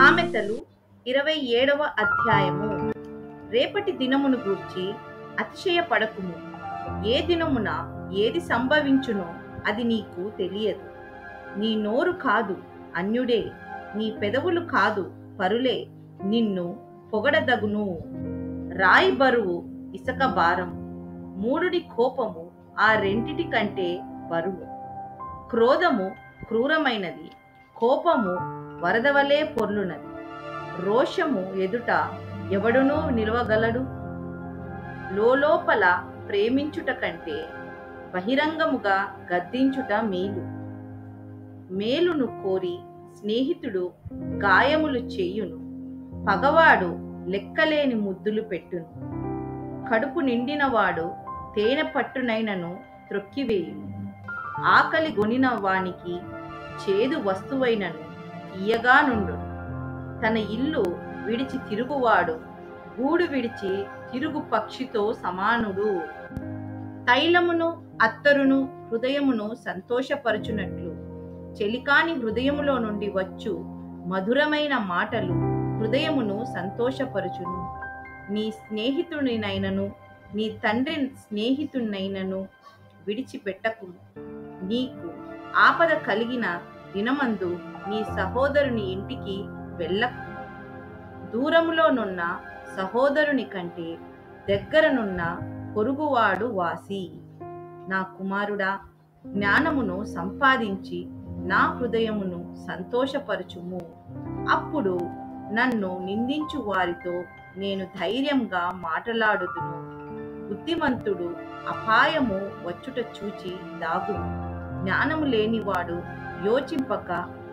సామెతలు ఇరవై ఏడవ అధ్యాయము రేపటి దినమును గూర్చి అతిశయపడకుము ఏ దినమున ఏది సంభవించునో అది నీకు తెలియదు నీ నోరు కాదు అన్యుడే నీ పెదవులు కాదు పరులే నిన్ను పొగడదగును రాయి బరువు ఇసక భారం మూడుడి కోపము ఆ రెంటిటి కంటే బరువు క్రోధము క్రూరమైనది కోపము వరదవలే పొర్లునది రోషము ఎదుట ఎవడునూ నిలవగలడు లోలోపల ప్రేమించుట కంటే బహిరంగముగా గద్దించుట మేలు మేలును కోరి స్నేహితుడు గాయములు చేయును పగవాడు లెక్కలేని ముద్దులు పెట్టును కడుపు నిండినవాడు తేనె పట్టునైనను త్రొక్కివేయును ఆకలి గొనిన వానికి చేదు వస్తువైనను తీయగా నుండు తన ఇల్లు విడిచి తిరుగువాడు గూడు విడిచి తిరుగు పక్షితో సమానుడు తైలమును అత్తరును హృదయమును సంతోషపరచునట్లు చెలికాని హృదయములో నుండి వచ్చు మధురమైన మాటలు హృదయమును సంతోషపరచును నీ స్నేహితునినైనను నీ తండ్రి స్నేహితునైనను విడిచిపెట్టకుము నీకు ఆపద కలిగిన దినమందు నీ సహోదరుని ఇంటికి వెళ్ళకు దూరములోనున్న సహోదరుని కంటే దగ్గరనున్న పొరుగువాడు వాసి నా కుమారుడా జ్ఞానమును సంపాదించి నా హృదయమును సంతోషపరచుము అప్పుడు నన్ను నిందించు వారితో నేను ధైర్యంగా మాటలాడుదును బుద్ధిమంతుడు అపాయము వచ్చుట చూచి దాగును జ్ఞానము లేనివాడు యోచింపక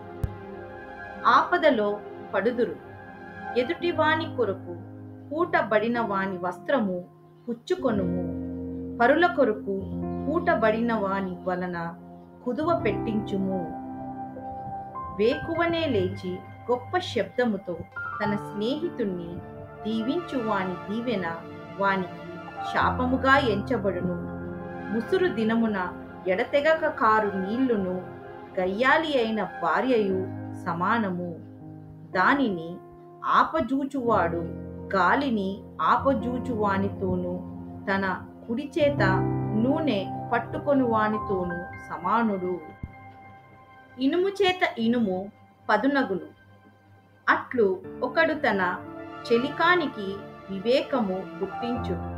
ఆపదలో పడుదురు ఎదుటివాని కొరకు పూటబడిన వాని వస్త్రము పుచ్చుకొనుము పరుల కొరకు పూటబడిన వాని వలన కుదువ పెట్టించుము వేకువనే లేచి గొప్ప శబ్దముతో తన స్నేహితుణ్ణి దీవించు వాని దీవెన వానికి శాపముగా ఎంచబడును ముసురు దినమున ఎడతెగక కారు నీళ్లును గయ్యాలి అయిన భార్యయు సమానము దానిని ఆపజూచువాడు గాలిని ఆపజూచువానితోనూ తన కుడి చేత నూనె పట్టుకొని వానితోనూ సమానుడు ఇనుము చేత ఇనుము పదునగును అట్లు ఒకడు తన చెలికానికి వివేకము పుట్టించును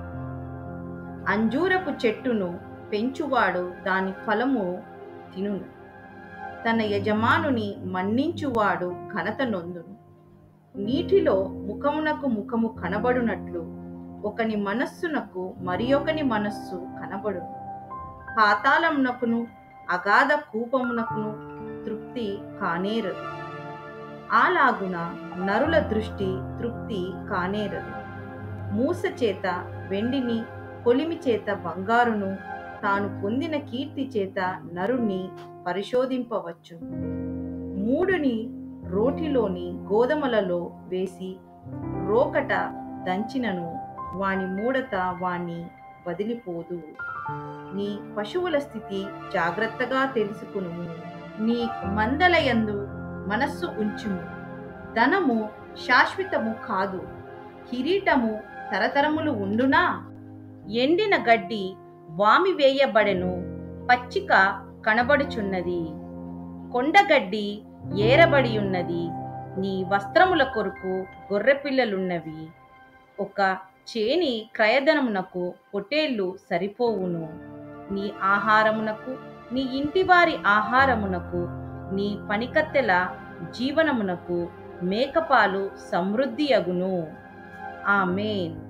అంజూరపు చెట్టును పెంచువాడు దాని ఫలము తినును తన యజమానుని మన్నించువాడు ఘనత నొందును నీటిలో ముఖమునకు ముఖము కనబడునట్లు ఒకని మనస్సునకు మరి ఒకని మనస్సు కనబడును పాతాళమునకును అగాధ కూపమునకును తృప్తి కానేరదు అలాగున నరుల దృష్టి తృప్తి కానేరదు మూస చేత వెండిని పొలిమి చేత బంగారును తాను పొందిన కీర్తి చేత నరుణ్ణి పరిశోధింపవచ్చు మూడుని రోటిలోని గోధుమలలో వేసి రోకట దంచినను వాని మూడత వాణ్ణి వదిలిపోదు నీ పశువుల స్థితి జాగ్రత్తగా తెలుసుకును నీ మందలయందు మనస్సు ఉంచుము ధనము శాశ్వతము కాదు కిరీటము తరతరములు ఉండునా ఎండిన గడ్డి వామి వేయబడెను పచ్చిక కనబడుచున్నది కొండగడ్డి ఏరబడి ఉన్నది నీ వస్త్రముల కొరకు గొర్రెపిల్లలున్నవి ఒక చేని క్రయధనమునకు పొటేళ్లు సరిపోవును నీ ఆహారమునకు నీ ఇంటివారి ఆహారమునకు నీ పనికత్తెల జీవనమునకు మేకపాలు సమృద్ధి అగును ఆమెన్